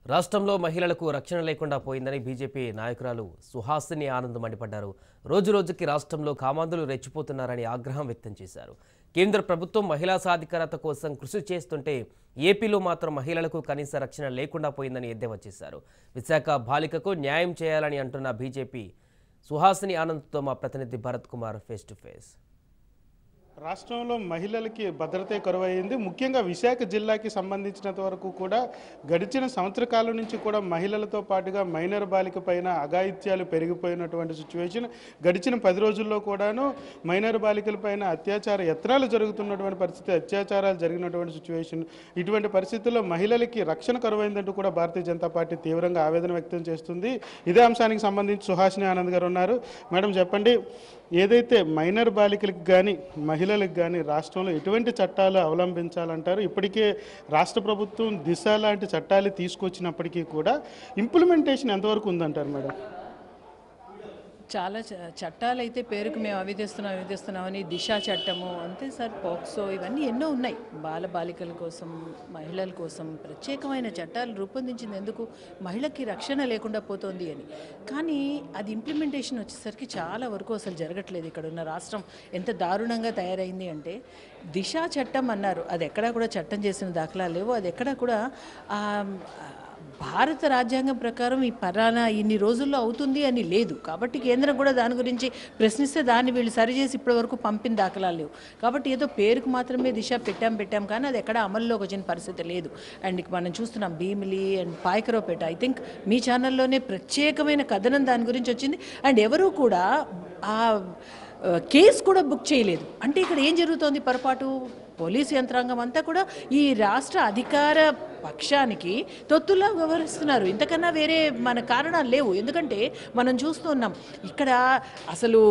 రాష్ట్రంలో మహిళలకు రక్షణ లేకుండా పోయిందని బీజేపీ నాయకురాలు సుహాసిని ఆనంద్ మండిపడ్డారు రోజు రోజుకి రాష్ట్రంలో కామాంధులు రెచ్చిపోతున్నారని ఆగ్రహం వ్యక్తం చేశారు కేంద్ర ప్రభుత్వం మహిళా సాధికారత కోసం కృషి చేస్తుంటే ఏపీలో మాత్రం మహిళలకు కనీస రక్షణ లేకుండా పోయిందని ఎద్దేవా చేశారు విశాఖ బాలికకు న్యాయం చేయాలని అంటున్న బీజేపీ సుహాసిని ఆనంద్తో మా ప్రతినిధి Bharat Kumar face to face రాష్ట్రంలో మహిళలకి భద్రతే కరువైంది ముఖ్యంగా విశాఖ జిల్లాకి సంబంధించినంత వరకు కూడా గడిచిన సంవత్సర కాలం నుంచి కూడా మహిళలతో పాటుగా మైనర్ బాలిక పైన అఘాయిత్యాలు పెరిగిపోయినటువంటి సిచ్యువేషన్ గడిచిన పది రోజుల్లో కూడాను మైనర్ బాలికల పైన అత్యాచార యత్నాలు జరుగుతున్నటువంటి పరిస్థితి అత్యాచారాలు జరిగినటువంటి సిచ్యువేషన్ ఇటువంటి పరిస్థితుల్లో మహిళలకి రక్షణ కరువైందంటూ కూడా భారతీయ జనతా పార్టీ తీవ్రంగా ఆవేదన వ్యక్తం చేస్తుంది ఇదే అంశానికి సంబంధించి సుహాసిని ఆనంద్ గారు ఉన్నారు మేడం చెప్పండి ఏదైతే మైనర్ బాలికలకు కానీ మహిళలకు కానీ రాష్ట్రంలో ఎటువంటి చట్టాలు అవలంబించాలంటారు ఇప్పటికే రాష్ట్ర ప్రభుత్వం దిశ లాంటి చట్టాలు తీసుకొచ్చినప్పటికీ కూడా ఇంప్లిమెంటేషన్ ఎంతవరకు ఉందంటారు మేడం చాలా చ- చట్టాలు అయితే పేరుకు మేము అవి తెస్తున్నాం ఇవి తెస్తున్నామని దిశ చట్టము అంతే సార్ పోక్సో ఇవన్నీ ఎన్నో ఉన్నాయి బాల బాలికల కోసం మహిళల కోసం ప్రత్యేకమైన చట్టాలు రూపొందించింది ఎందుకు మహిళకి రక్షణ లేకుండా పోతోంది అని కానీ అది ఇంప్లిమెంటేషన్ వచ్చేసరికి చాలా వరకు అసలు జరగట్లేదు ఇక్కడ ఉన్న రాష్ట్రం ఎంత దారుణంగా తయారైంది అంటే దిశ చట్టం అన్నారు అది ఎక్కడా కూడా చట్టం చేసిన దాఖలాలు లేవు అది ఎక్కడా కూడా ఆ, భారత రాజ్యాంగం ప్రకారం ఈ పరానా ఇన్ని రోజుల్లో అవుతుంది అని లేదు కాబట్టి కేంద్రం కూడా దాని గురించి ప్రశ్నిస్తే దాన్ని వీళ్ళు సరిచేసి ఇప్పటివరకు పంపిన దాఖలాలు లేవు కాబట్టి ఏదో పేరుకు మాత్రమే దిశ పెట్టాం పెట్టాం కానీ అది ఎక్కడ అమల్లోకి వచ్చిన పరిస్థితి లేదు అండ్ ఇక మనం చూస్తున్నాం Bheemili and Payakaraopeta I think మీ ఛానల్లోనే ప్రత్యేకమైన కథనం దాని గురించి వచ్చింది అండ్ ఎవరూ కూడా ఆ ఆ, కేసు కూడా బుక్ చేయలేదు అంటే ఇక్కడ ఏం జరుగుతోంది పొరపాటు పోలీసు యంత్రాంగం అంతా కూడా ఈ రాష్ట్ర అధికార పక్షానికి తొత్తులా వ్యవహరిస్తున్నారు ఇంతకన్నా వేరే మన కారణాలు లేవు ఎందుకంటే మనం చూస్తున్నాం ఇక్కడ అసలు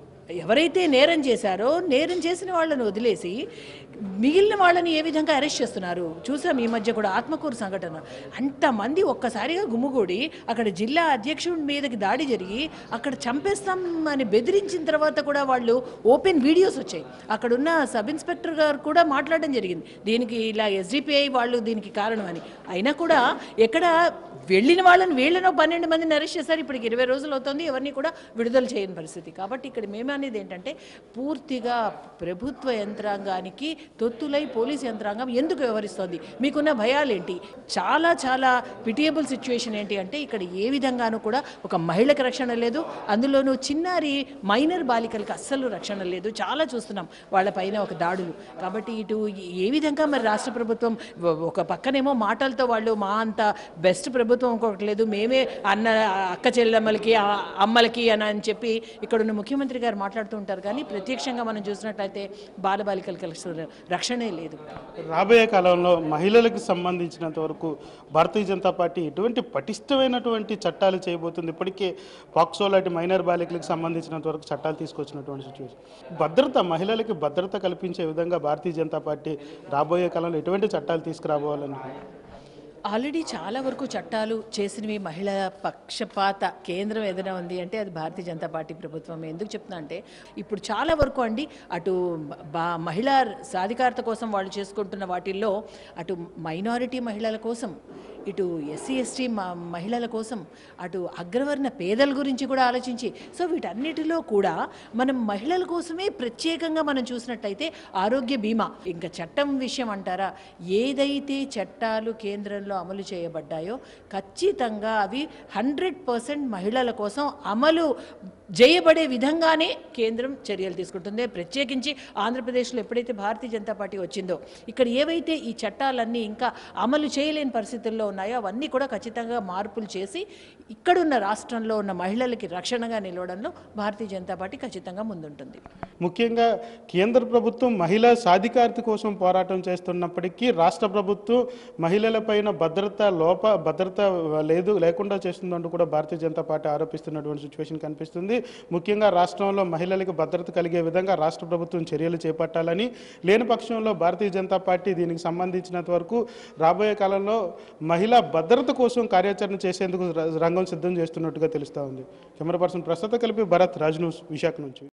ఎవరైతే నేరం చేశారో నేరం చేసిన వాళ్ళని వదిలేసి మిగిలిన వాళ్ళని ఏ విధంగా అరెస్ట్ చేస్తున్నారు చూసాం ఈ మధ్య కూడా ఆత్మకూరు సంఘటన అంతమంది ఒక్కసారిగా గుమ్ముగూడి అక్కడ జిల్లా అధ్యక్షుడి మీదకి దాడి జరిగి అక్కడ చంపేస్తాం అని బెదిరించిన తర్వాత కూడా వాళ్ళు ఓపెన్ వీడియోస్ వచ్చాయి అక్కడున్న సబ్ ఇన్స్పెక్టర్ గారు కూడా మాట్లాడడం జరిగింది దీనికి ఇలా ఎస్డిపిఐ వాళ్ళు దీనికి కారణం అని అయినా కూడా ఎక్కడ వెళ్ళిన వాళ్ళని వీళ్ళనో పన్నెండు మందిని అరెస్ట్ చేశారు ఇప్పటికి ఇరవై రోజులు అవుతుంది ఎవరిని కూడా విడుదల చేయని పరిస్థితి కాబట్టి ఇక్కడ మేమనేది ఏంటంటే పూర్తిగా ప్రభుత్వ యంత్రాంగానికి తొత్తులై పోలీస్ యంత్రాంగం ఎందుకు వ్యవహరిస్తోంది మీకున్న భయాలేంటి చాలా చాలా పిటియబుల్ సిచ్యువేషన్ ఏంటి అంటే ఇక్కడ ఏ విధంగానూ కూడా ఒక మహిళకి రక్షణ లేదు అందులోనూ చిన్నారి మైనర్ బాలికలకు అస్సలు రక్షణ లేదు చాలా చూస్తున్నాం వాళ్ళపైన ఒక దాడులు కాబట్టి ఇటు ఏ విధంగా మరి రాష్ట్ర ప్రభుత్వం వ- ఒక పక్కనేమో మాటలతో వాళ్ళు మా అంత బెస్ట్ ప్రభుత్వం ఇంకొకటి లేదు మేమే అన్న అక్క చెల్లెమ్మలకి ఆ అమ్మలకి అని అని చెప్పి ఇక్కడ ఉన్న ముఖ్యమంత్రి గారు మాట్లాడుతూ ఉంటారు కానీ ప్రత్యక్షంగా మనం చూసినట్లయితే బాలబాలికలకి అసలు రక్షణే లేదు రాబోయే కాలంలో మహిళలకు సంబంధించినంత వరకు భారతీయ జనతా పార్టీ ఎటువంటి పటిష్టమైనటువంటి చట్టాలు చేయబోతుంది ఇప్పటికే పాక్సో లాంటి మైనర్ బాలికలకు సంబంధించినంత వరకు చట్టాలు తీసుకొచ్చినటువంటి సిచ్యువేషన్ భద్రత మహిళలకి భద్రత కల్పించే విధంగా భారతీయ జనతా పార్టీ రాబోయే కాలంలో ఎటువంటి చట్టాలు తీసుకురాబోవాలని ఆల్రెడీ చాలా వరకు చట్టాలు చేసినవి మహిళా పక్షపాత కేంద్రం ఏదైనా ఉంది అంటే అది భారతీయ జనతా పార్టీ ప్రభుత్వం ఎందుకు చెప్తున్నా అంటే ఇప్పుడు చాలా వరకు అండి అటు బా మహిళా సాధికారత కోసం వాళ్ళు చేసుకుంటున్న వాటిల్లో అటు మైనారిటీ మహిళల కోసం ఇటు ఎస్సీ ఎస్టీ మహిళల కోసం అటు అగ్రవర్ణ పేదల గురించి కూడా ఆలోచించి సో వీటన్నిటిలో కూడా మనం మహిళల కోసమే ప్రత్యేకంగా మనం చూసినట్టయితే ఆరోగ్య బీమా ఇంకా చట్టం విషయం అంటారా ఏదైతే చట్టాలు కేంద్రంలో అమలు చేయబడ్డాయో ఖచ్చితంగా అవి హండ్రెడ్ పర్సెంట్ మహిళల కోసం అమలు చేయబడే విధంగానే కేంద్రం చర్యలు తీసుకుంటుంది ప్రత్యేకించి ఆంధ్రప్రదేశ్లో ఎప్పుడైతే భారతీయ జనతా పార్టీ వచ్చిందో ఇక్కడ ఏవైతే ఈ చట్టాలన్నీ ఇంకా అమలు చేయలేని పరిస్థితుల్లో ఉన్నాయో అవన్నీ కూడా ఖచ్చితంగా మార్పులు చేసి ఇక్కడున్న రాష్ట్రంలో ఉన్న మహిళలకి రక్షణగా నిలవడంలో భారతీయ జనతా పార్టీ ఖచ్చితంగా ముందుంటుంది ముఖ్యంగా కేంద్ర ప్రభుత్వం మహిళా సాధికారత కోసం పోరాటం చేస్తున్నప్పటికీ రాష్ట్ర ప్రభుత్వం మహిళలపైన భద్రత లోప భద్రత లేదు లేకుండా చేస్తుందంటూ కూడా భారతీయ జనతా పార్టీ ఆరోపిస్తున్నటువంటి సిచ్యువేషన్ కనిపిస్తుంది ముఖ్యంగా రాష్ట్రంలో మహిళలకు భద్రత కలిగే విధంగా రాష్ట్ర ప్రభుత్వం చర్యలు చేపట్టాలని లేని పక్షంలో భారతీయ జనతా పార్టీ దీనికి సంబంధించినంత వరకు రాబోయే కాలంలో మహిళా భద్రత కోసం కార్యాచరణ చేసేందుకు రంగం సిద్ధం చేస్తున్నట్టుగా తెలుస్తూ ఉంది కెమెరా పర్సన్ ప్రస్తుత కలిపి భరత్ రాజ్ న్యూస్ విశాఖ నుంచి